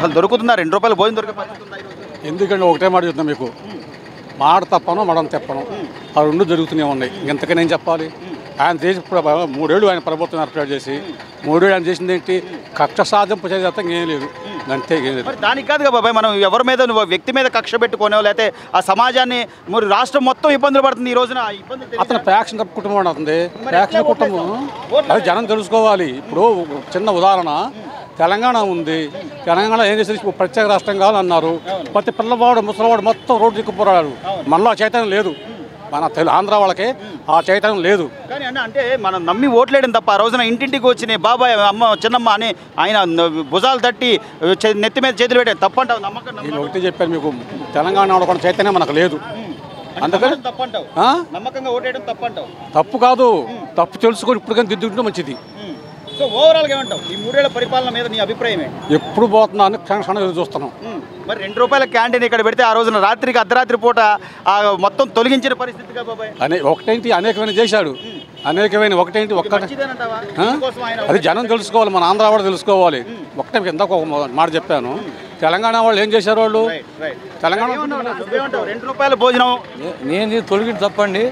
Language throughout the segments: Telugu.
అసలు దొరుకుతుందా రెండు రూపాయలు భోజనం దొరికే పరిస్థితి ఉందా ఈరోజు? ఎందుకంటే ఒకటే మాట చెప్తాను మీకు మాట తప్పను మడం తెప్పను ఆ రెండు జరుగుతూనే ఉన్నాయి ఇంతకని ఏం చెప్పాలి ఆయన చేసి ఇప్పుడు మూడేళ్ళు ఆయన ప్రభుత్వం ఏర్పాటు చేసి మూడేళ్ళు ఆయన చేసింది ఏంటి కక్ష సాధింపు చేత ఏం లేదు అంతే ఏం లేదు మరి దానికి కాదు కదా బాబాయ్ మనం ఎవరి మీద నువ్వు వ్యక్తి మీద కక్ష పెట్టుకోనో లేకపోతే ఆ సమాజాన్ని మరి రాష్ట్రం మొత్తం ఇబ్బందులు పడుతుంది ఈ రోజున ఆ ఇబ్బంది తెలియదా? అతను ప్యాక్షన్ తప్ప కుటుంబం అవుతుంది మరి ప్యాక్షన్ ఎట్లా కుటుంబం ఓట్లేస్తాం? అది జనం తెలుసుకోవాలి ఇప్పుడు ఒక చిన్న ఉదాహరణ తెలంగాణ ఉంది తెలంగాణ ఏం చేసేది ఇప్పుడు ప్రత్యేక రాష్ట్రం కావాలన్నారు ప్రతి పిల్లవాడు ముసలివాడు మొత్తం రోడ్డు దిక్కుపోరాడు మనలో ఆ చైతన్యం లేదు మన తెలు ఆంధ్ర వాళ్ళకి ఆ చైతన్యం లేదు కానీ అన్న అంటే మనం నమ్మి ఓట్లేయడం తప్ప ఆ రోజున ఇంటింటికి వచ్చిన బాబాయ్ అమ్మ చిన్నమ్మ అని ఆయన న- భుజాలు తట్టి చే- నెత్తి మీద చేతులు పెట్టే తప్పంటావు నమ్మకం నేను ఒకటి చెప్పాను మీకు తెలంగాణ వాళ్ళు కూడా చైతన్యం మనకు లేదు అందుకని తప్పంటావు ఆ? నమ్మకంగా ఓటేయడం తప్పంటావు తప్పు కాదు తప్పు తెలుసుకొని ఇప్పుడు కానీ దిద్దుకుంటే మంచిది సో ఓవరాల్గా ఏమంటావు ఈ మూడేళ్ల పరిపాలన మీద నీ అభిప్రాయం ఏంటి ఎప్పుడు పోతున్నా అని క్షణ క్షణం ఎదురు చూస్తున్నాం ఉమ్. మరి రెండు రూపాయల క్యాంటీన్ ఇక్కడ పెడితే ఆ రోజున రాత్రికి అర్ధరాత్రి పూట ఆ మొత్తం తొలగించిన పరిస్థితిగా బాబాయ్ అనే ఒకటేంటి అనేకమైన చేశాడు అనేకమైన ఒకటేంటి ఒక్క మంచిదేనంటావా ఆ? దీనికోసం ఆయన అది జనం తెలుసుకోవాలి మన ఆంధ్ర వాళ్ళు తెలుసుకోవాలి ఒకటే మీకు ఇందాక ఒక మాట చెప్పాను తెలంగాణ వాళ్ళు ఏం చేశారు వాళ్ళు రైట్, రైట్. తెలంగాణ ఏమన్నావు అన్న? నువ్వేమంటావు? రెండు రూపాయల భోజనం నేను తొలగించి తప్పండి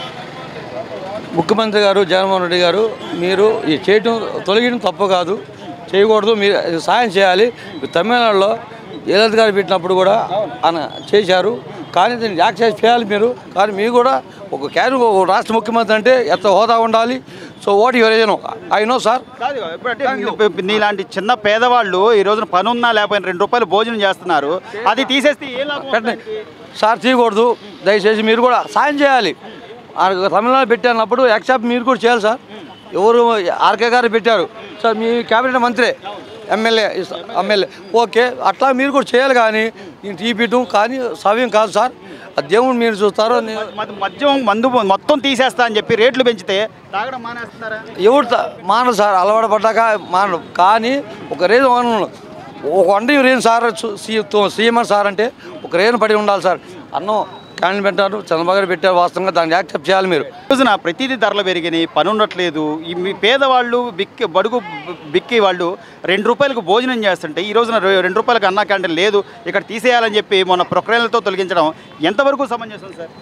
ముఖ్యమంత్రి గారు జగన్మోహన్ రెడ్డి గారు మీరు ఈ చేయటం తొలగించడం తప్పు కాదు చేయకూడదు మీరు ఇది సాయం చేయాలి తమిళనాడులో జయలలిత గారు పెట్టినప్పుడు కూడా ఆయన చేశారు కానీ దీన్ని యాక్సెస్ చేయాలి మీరు కానీ మీరు కూడా ఒక క్యాన్ ఒక రాష్ట్ర ముఖ్యమంత్రి అంటే ఎంత హోదా ఉండాలి సో ఓటు ఎవరైనా ఐ నో సార్ కాదు ఇప్పుడంటే నీ- నీలాంటి చిన్న పేదవాళ్ళు ఈ రోజున పని ఉన్నా లేకపోయినా రెండు రూపాయలు భోజనం చేస్తున్నారు అది తీసేస్తే ఏ లాభం పెట్టండి సార్ తీయకూడదు దయచేసి మీరు కూడా సాయం చేయాలి ఆ తమిళనాడు పెట్టినప్పుడు యాక్సెప్ట్ మీరు కూడా చేయాలి సార్ ఎవరు ఆర్కే గారు పెట్టారు సార్ మీ క్యాబినెట్ మంత్రి ఎమ్మెల్యే ఎమ్మెల్యే ఓకే అట్లా మీరు కూడా చేయాలి కానీ నేను తీపియటం కానీ సవ్యం కాదు సార్ ఆ దేవుడు మీరు చూస్తారో నే- మద్య- మద్యం మందు మొత్తం తీసేస్తా అని చెప్పి రేట్లు పెంచితే తాగడం మానేస్తున్నారా ఎవరు త- మానడు సార్ అలవాటు పడ్డాక మానడు కానీ ఒక రేజు ఒక వంట రేను సార్ సు- సీ- తో- సీఎం సార్ అంటే ఒక రేను పడి ఉండాలి సార్ అన్నం క్యాండిల్ పెట్టారు చంద్రబాబు గారు పెట్టారు వాస్తవంగా దాన్ని యాక్సెప్ట్ చేయాలి మీరు ఈ రోజున ప్రతిదీ ధరలు పెరిగినాయి పని ఉండట్లేదు ఈ మీ పేదవాళ్ళు బిక్కి బడుగు బిక్కి వాళ్ళు రెండు రూపాయలకు భోజనం చేస్తుంటే ఈ రోజున రె- రెండు రూపాయలకు అన్నా క్యాంటీన్ లేదు ఇక్కడ తీసేయాలని చెప్పి మొన్న ప్రొక్రియలతో తొలగించడం ఎంతవరకు సమంజసం సార్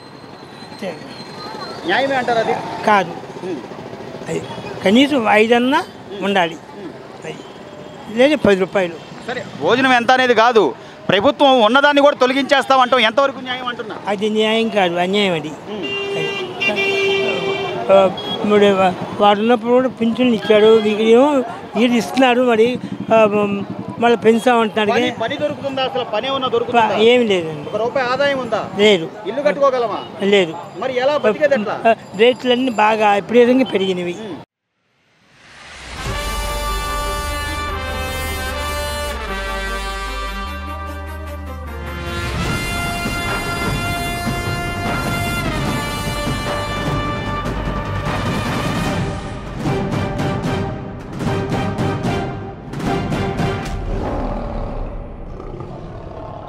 న్యాయమే అంటారు అది కాదు అది కనీసం ఐదన్నా ఉండాలి అది లేదు పది రూపాయలు సరే భోజనం ఎంత అనేది కాదు ప్రభుత్వం ఉన్నదాన్ని కూడా తొలగించేస్తామంటాం ఎంతవరకు న్యాయం అంటున్నా అది న్యాయం కాదు అన్యాయం అది అది. ఆ, మరి వా- వాడు ఉన్నప్పుడు కూడా పింఛన్లు ఇచ్చాడు వీళ్ళేమో వీళ్ళు ఇస్తున్నారు మరి ఆ, మ్, మళ్ళీ పెంచామంటున్నాడు పని కానీ పని దొరుకుతుందా అసలు పని ఏమన్నా ప- దొరుకుతుందా ఏమి లేదండి ఒక రూపాయి ఆదాయం ఉందా లేదు ఇల్లు కట్టుకోగలమా లేదు మరి ఎలా బతికేది ఎట్లా ఆ, రేట్లన్నీ బాగా విపరీతంగా పెరిగినవి